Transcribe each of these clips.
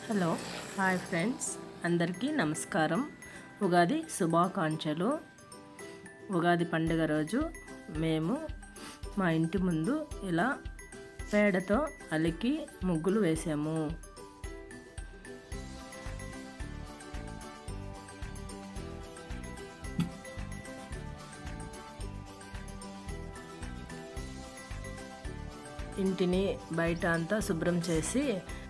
hello hi friends అందరికీ నమస్కారం ఉగాది శుభాకాంక్షలు ఉగాది పండుగ రోజు మేము మా ఇంటి ముందు ఇలా పేడతో అలికి ముగ్గులు వేసాము ఇంటిని బయట అంతా శుభ్రం చేసి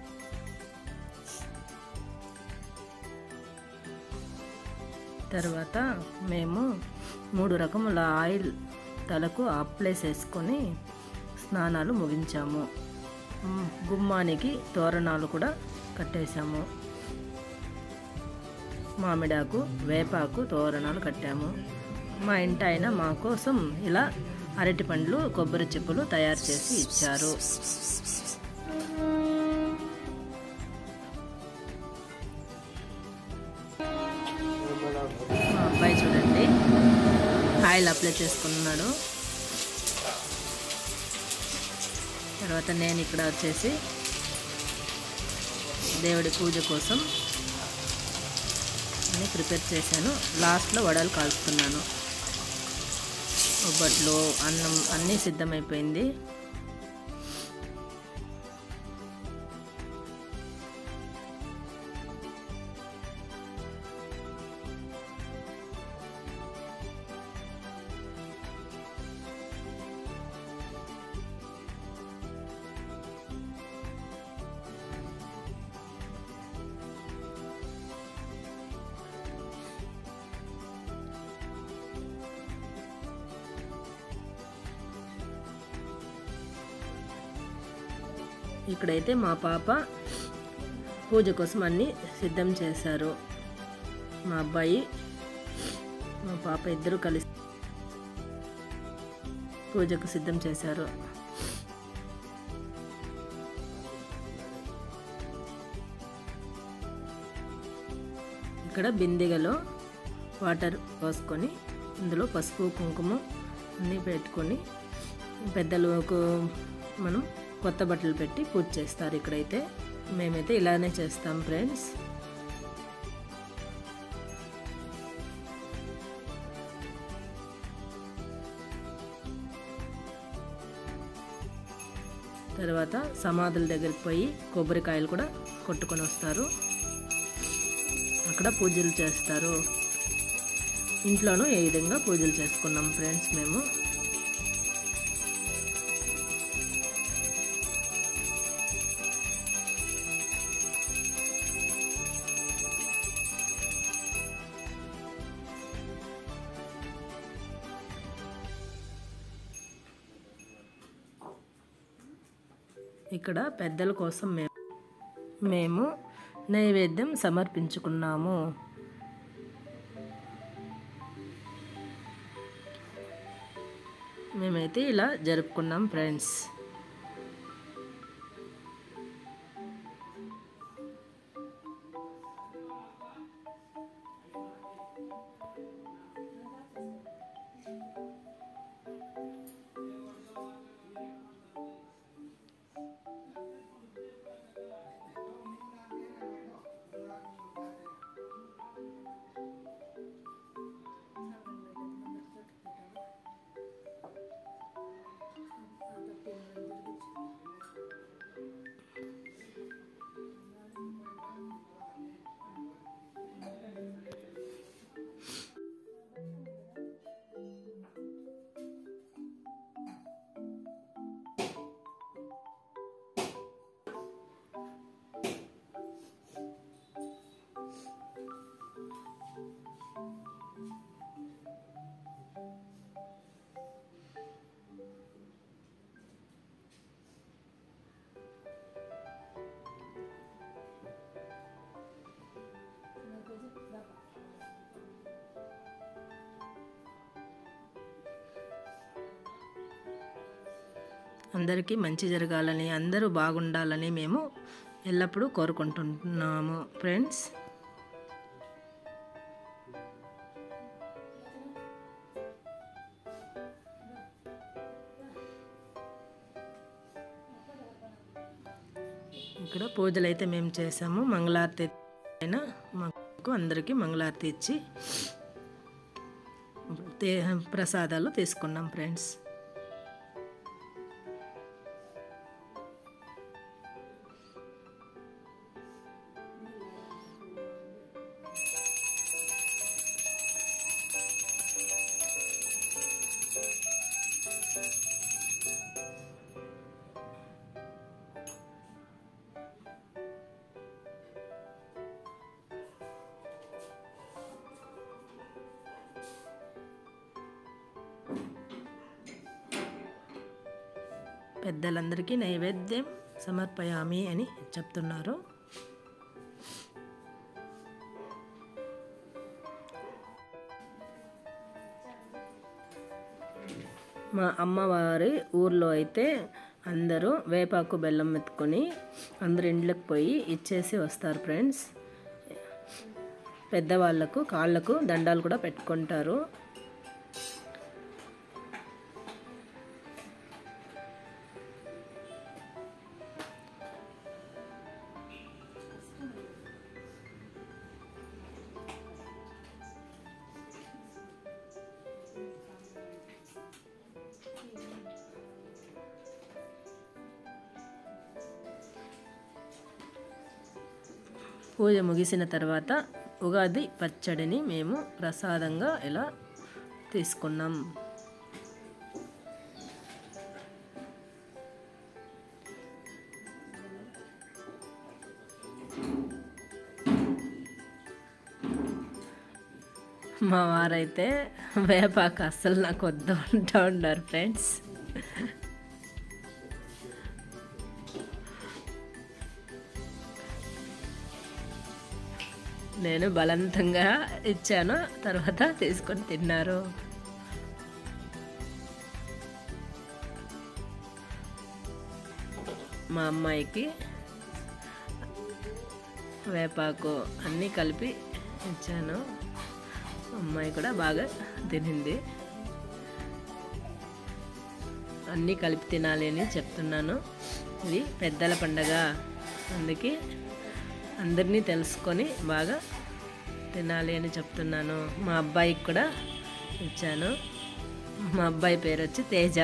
తర్వాత మేము మూడు రకముల ఆయిల్ తలకు అప్లై చేసుకొని స్నానాలు ముగించాము మ్, గుమ్మానికి తోరణాలు కూడా కట్టేశాము మామిడాకు వేపాకు తోరణాలు కట్టాము మా ఇంటి ఆయన మా కోసం ఇలా అరటి పండ్లు కొబ్బరి చెప్పులు తయారు చేసి ఇచ్చారు మా అబ్బాయి చూడండి ఆయిల్ అప్లై చేసుకున్నాడు తర్వాత నేను ఇక్కడ వచ్చేసి దేవుడి పూజ కోసం అన్నీ ప్రిపేర్ చేశాను లాస్ట్లో వడలు కాల్చుతున్నాను ఒబ్బట్లు అన్నం అన్నీ సిద్ధమైపోయింది ఇక్కడైతే మా పాప పూజ కోసం అన్నీ సిద్ధం చేశారు మా అబ్బాయి మా పాప ఇద్దరు కలిసి పూజకు సిద్ధం చేశారు ఇక్కడ బిందెగలో వాటర్ పోసుకొని అందులో పసుపు కుంకుమ అన్నీ పెట్టుకొని పెద్దలకు మనం కొత్త బట్టలు పెట్టి పూజ చేస్తారు ఇక్కడైతే మేమైతే ఇలానే చేస్తాం ఫ్రెండ్స్ తర్వాత సమాధుల దగ్గరికి పోయి కొబ్బరికాయలు కూడా కొట్టుకొని వస్తారు అక్కడ పూజలు చేస్తారు ఇంట్లోనూ ఏ విధంగా పూజలు చేసుకున్నాం ఫ్రెండ్స్ మేము ఇక్కడ పెద్దల కోసం మేము మేము నైవేద్యం సమర్పించుకున్నాము మేమైతే ఇలా జరుపుకున్నాం ఫ్రెండ్స్ అందరికీ మంచి జరగాలని అందరూ బాగుండాలని మేము ఎల్లప్పుడూ కోరుకుంటున్నాము ఫ్రెండ్స్ ఇక్కడ పూజలు అయితే మేము చేసాము మంగళారతి అయినా మాకు అందరికీ మంగళారతి ఇచ్చి తే- ప్రసాదాలు తీసుకున్నాం ఫ్రెండ్స్ పెద్దలందరికీ నైవేద్యం సమర్పయామి అని చెప్తున్నారు మా అమ్మవారి ఊర్లో అయితే అందరూ వేపాకు బెల్లం ఎత్తుకొని అందరు ఇండ్లకు పోయి ఇచ్చేసి వస్తారు ఫ్రెండ్స్ పెద్దవాళ్ళకు కాళ్ళకు దండాలు కూడా పెట్టుకుంటారు పూజ ముగిసిన తర్వాత ఉగాది పచ్చడిని మేము ప్రసాదంగా ఇలా తీసుకున్నాం మా వారైతే వేపాకు అస్సలు నాకు వద్దు అంటూ ఉన్నారు ఫ్రెండ్స్ నేను బలవంతంగా ఇచ్చాను తర్వాత తీసుకొని తిన్నారు మా అమ్మాయికి వేపాకు అన్నీ కలిపి ఇచ్చాను అమ్మాయి కూడా బాగా తినింది అన్నీ కలిపి తినాలి అని చెప్తున్నాను ఇది పెద్దల పండగ అందుకే అందరినీ తెలుసుకొని బాగా తినాలి అని చెప్తున్నాను మా అబ్బాయికి కూడా ఇచ్చాను మా అబ్బాయి పేరు వచ్చి తేజ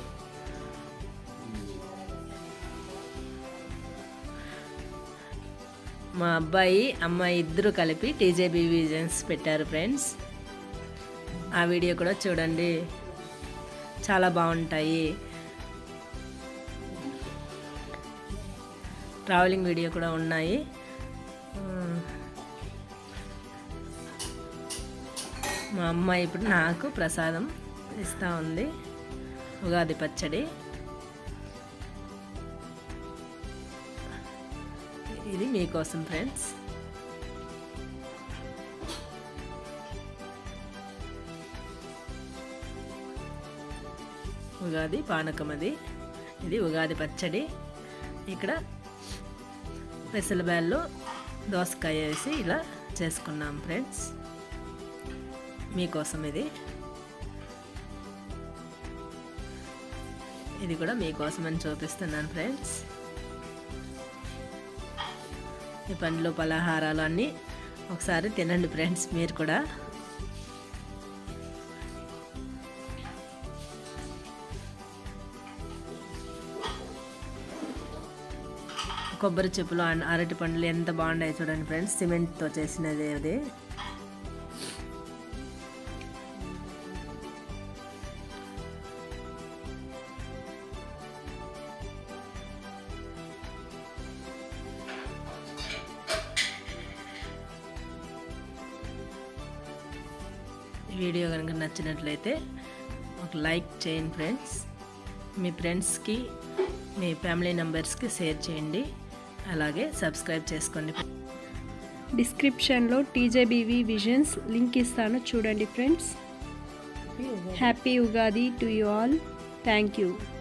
మా అబ్బాయి అమ్మాయి ఇద్దరు కలిపి టీజేబీ విజన్స్ పెట్టారు ఫ్రెండ్స్ ఆ వీడియో కూడా చూడండి చాలా బాగుంటాయి ట్రావెలింగ్ వీడియో కూడా ఉన్నాయి ఆ, మా అమ్మాయి ఇప్పుడు నాకు ప్రసాదం ఇస్తూ ఉంది ఉగాది పచ్చడి ఇది మీకోసం ఫ్రెండ్స్ ఉగాది పానకం అది ఇది ఉగాది పచ్చడి ఇక్కడ పెసలబ్యాళ్ళు దోసకాయ వేసి ఇలా చేసుకున్నాం ఫ్రెండ్స్ మీకోసం ఇది ఇది కూడా మీకోసం అని చూపిస్తున్నాను ఫ్రెండ్స్ ఈ పండ్లు పలహారాలు అన్నీ ఒకసారి తినండి ఫ్రెండ్స్ మీరు కూడా కొబ్బరి చెప్పులు అన్- అరటి పండ్లు ఎంత బాగున్నాయి చూడండి ఫ్రెండ్స్ సిమెంట్తో చేసినది అది ఈ వీడియో కనుక నచ్చినట్లయితే ఒక లైక్ చేయండి ఫ్రెండ్స్ మీ ఫ్రెండ్స్కి మీ ఫ్యామిలీ మెంబర్స్కి షేర్ చేయండి అలాగే సబ్స్క్రైబ్ చేసుకోండి డిస్క్రిప్షన్లో టీజేబీవి విజన్స్ లింక్ ఇస్తాను చూడండి friends happy Ugadi to you all thank you